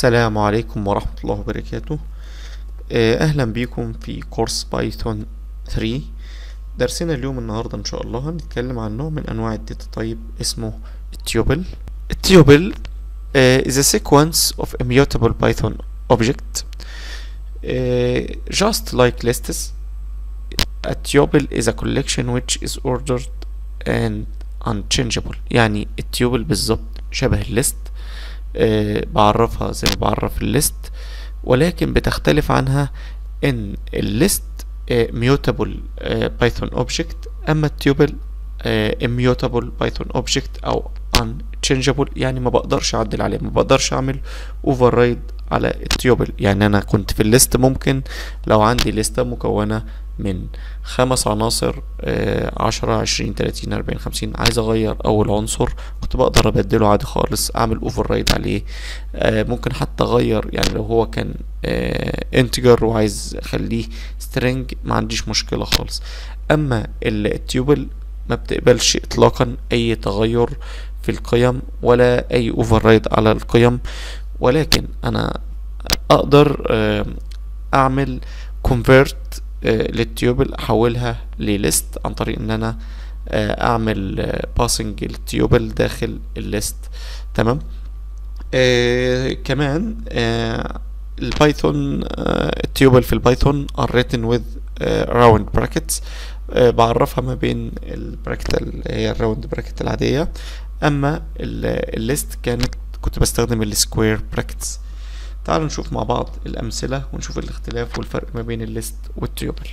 السلام عليكم ورحمة الله وبركاته آه، أهلا بيكم في كورس بايثون 3 درسنا اليوم النهاردة إن شاء الله هنتكلم عن نوع من أنواع الداتا تايب اسمه التيوبل التيوبل آه، is a sequence of immutable Python object آه، just like lists a tuple is a collection which is ordered and unchangeable يعني التيوبل بالظبط شبه الليست آه، بعرفها زي ما بعرف الليست ولكن بتختلف عنها ان الليست ميوتابل بايثون اوبجكت اما التيوبل immutable بايثون اوبجكت او unchangeable يعني ما بقدرش اعدل عليه ما بقدرش اعمل override على التيوبل يعني انا كنت في الليست ممكن لو عندي لستة مكونة من خمس عناصر عشرة عشرين تلاتين أربعين خمسين عايز أغير أول عنصر كنت بقدر أبدله عادي خالص أعمل أوفر رايد عليه آه ممكن حتى أغير يعني لو هو كان انتجر وعايز أخليه سترينج ما عنديش مشكلة خالص أما التيوبل ما بتقبلش إطلاقا أي تغير في القيم ولا أي أوفر رايد على القيم ولكن أنا أقدر آه أعمل convert للتيوبل احولها لليست عن طريق ان انا اعمل باسنج للتيوبل داخل الليست تمام آه كمان آه البايثون آه التيوبل في البايثون are written with آه round brackets آه بعرفها ما بين البراكت اللي هي الراوند براكت العادية اما الليست كانت كنت بستخدم السكوير براكتس تعالوا نشوف مع بعض الأمثلة ونشوف الاختلاف والفرق ما بين الليست والتيوبل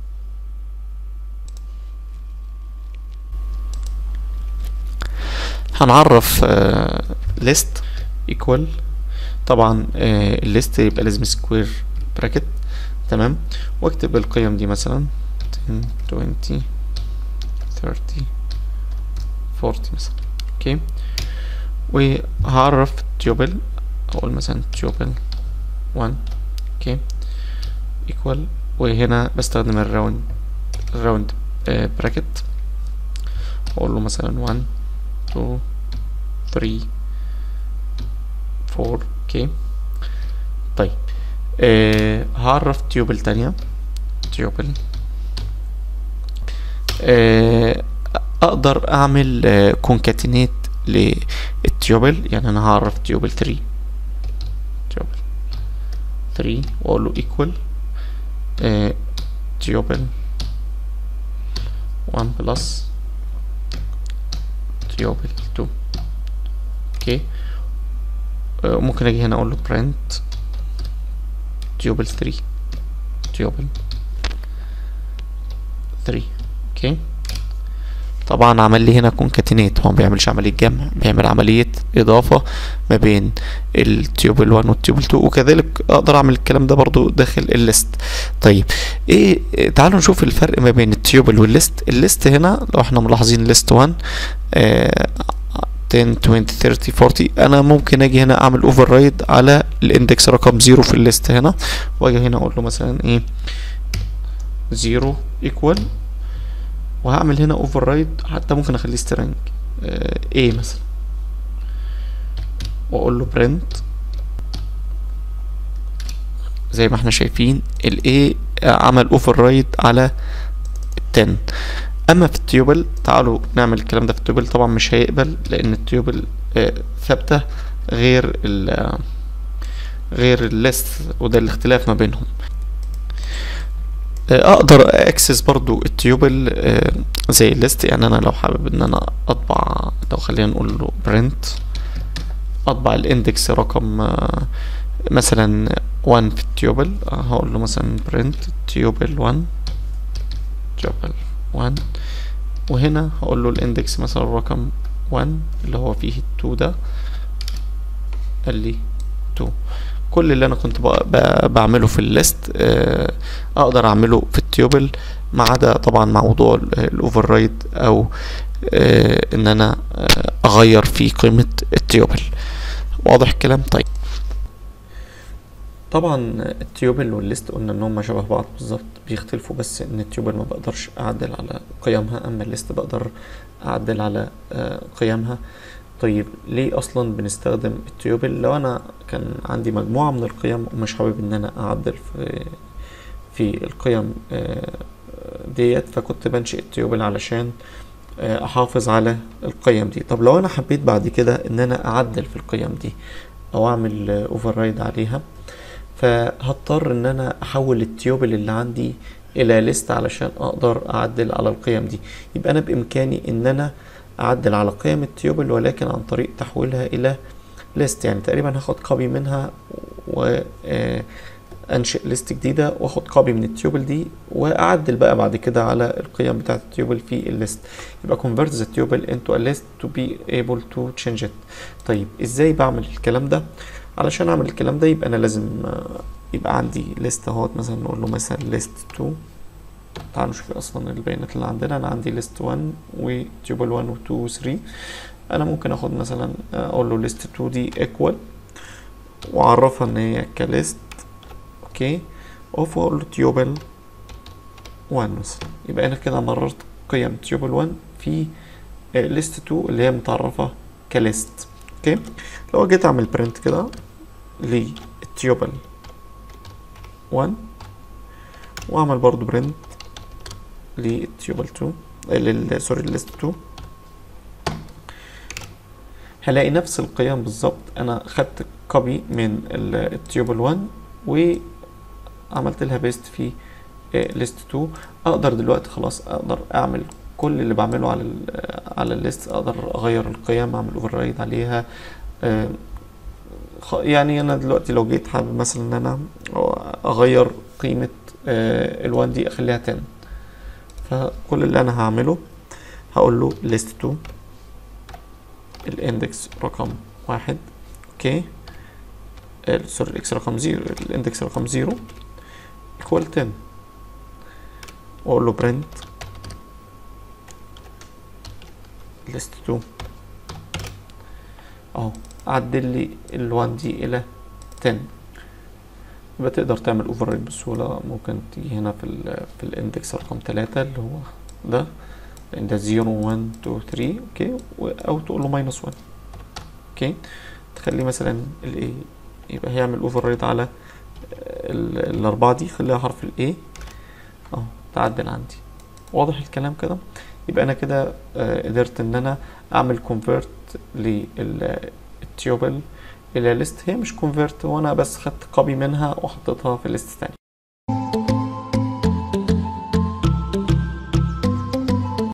هنعرف ليست ايكوال طبعا الليست يبقى لازم سكوير براكت تمام واكتب القيم دي مثلا 10 20 30 40 مثلا اوكي وهعرف تيوبل اقول مثلا تيوبل 1 اوكي ايكوال وهنا بستخدم الراوند الراوند براكت اقول له مثلا 1 2 3 4 اوكي طيب أه هعرف تيوبل تانية تيوبل أه اقدر اعمل أه كونكاتينيت للتيوبل يعني انا هعرف تيوبل 3 تيوبل 3 واقول له ايكوال تيوبل 1 بلس تيوبل 2 اوكي آه ممكن اجي هنا اقول له print تيوبل 3 تيوبل 3 اوكي طبعا عمل لي هنا كونكاتينيت هو ما بيعملش عمليه جمع بيعمل عمليه اضافه ما بين التيوبل 1 والتيوبل 2 وكذلك اقدر اعمل الكلام ده برضو داخل الليست طيب ايه تعالوا نشوف الفرق ما بين التيوبل والليست الليست هنا لو احنا ملاحظين ليست 1 آه 10 20 30 40 انا ممكن اجي هنا اعمل اوفر رايد على الاندكس رقم 0 في الليست هنا واجي هنا اقول له مثلا ايه 0 ايكوال وهعمل هنا اوفر رايد حتى ممكن اخليه سترنج اه A مثلا واقول له print زي ما احنا شايفين ال A عمل اوفر رايد على 10 اما في التيوبل تعالوا نعمل الكلام ده في التيوبل طبعا مش هيقبل لان التيوبل اه ثابته غير ال غير الليست وده الاختلاف ما بينهم اقدر اكسس برضو التيوبل زي الليست يعني انا لو حابب ان انا اطبع لو خلينا نقول له برنت اطبع الاندكس رقم مثلا 1 في التيوبل هقول له مثلا برنت تيوبل 1 تيوبل 1 وهنا هقول له الاندكس مثلا رقم 1 اللي هو فيه 2 ده قال لي 2 كل اللي انا كنت بعمله في الليست اقدر اعمله في التيوبل ما عدا طبعا موضوع الاوفر رايد او ان انا اغير في قيمة التيوبل واضح الكلام طيب طبعا التيوبل والليست قلنا ان هم شبه بعض بالظبط بيختلفوا بس ان التيوبل ما بقدرش اعدل على قيمها اما الليست بقدر اعدل على قيمها طيب ليه اصلا بنستخدم التيوبل لو انا كان عندي مجموعة من القيم ومش حابب ان انا اعدل في في القيم آه، ديت فكنت بنشئ التيوبل علشان آه، احافظ على القيم دي طب لو انا حبيت بعد كده ان انا اعدل في القيم دي او اعمل اوفر رايد عليها فهضطر ان انا احول التيوبل اللي عندي الى ليست علشان اقدر اعدل على القيم دي يبقى انا بامكاني ان انا اعدل على قيم التيوبل ولكن عن طريق تحويلها الى ليست يعني تقريبا هاخد كوبي منها وانشئ ليست جديدة واخد كوبي من التيوبل دي واعدل بقى بعد كده على القيم بتاعة التيوبل في الليست يبقى convert the tuple into a list to be able to change it طيب ازاي بعمل الكلام ده علشان اعمل الكلام ده يبقى انا لازم آه، يبقى عندي ليست اهوت مثلا نقول له مثلا list 2 تعالوا نشوف اصلا البيانات اللي عندنا انا عندي list 1 وتيوبل 1 و 2 و 3 انا ممكن اخد مثلا اقول له list 2 دي equal واعرفها ان هي كليست اوكي اوف واقول له تيوبل 1 مثلا يبقى انا كده مررت قيم تيوبل 1 في ليست 2 اللي هي متعرفة كليست اوكي لو جيت اعمل برنت كده للتيوبل 1 واعمل برضو برنت للتيوبل 2 لل سوري للست 2 هلاقي نفس القيم بالظبط انا خدت كوبي من التيوبل 1 وعملت لها بيست في ليست 2 اقدر دلوقتي خلاص اقدر اعمل كل اللي بعمله على ال على الليست اقدر اغير القيم اعمل اوفر رايد عليها آه، خ- يعني انا دلوقتي لو جيت حابب مثلا ان انا اغير قيمة ال1 دي اخليها 10 فكل اللي انا هعمله هقول له list 2 الاندكس رقم واحد اوكي ال- سوري الاكس رقم زيرو الاندكس رقم زيرو equal 10 واقول له print list 2 اهو عدل لي ال1 دي الى 10 يبقى تقدر تعمل اوفر رايد بسهولة ممكن تيجي هنا في ال في الاندكس رقم 3 اللي هو ده لان ده 0 1 2 3 اوكي و- او تقول له ماينس 1 اوكي تخليه مثلا الاي يبقى هيعمل اوفر رايد على ال- الاربعة دي خليها حرف الاي اهو تعدل عندي واضح الكلام كده يبقى انا كده آه، قدرت ان انا اعمل كونفرت للتيوبل الى ليست هي مش كونفرت وانا بس خدت كوبي منها وحطيتها في ليست تاني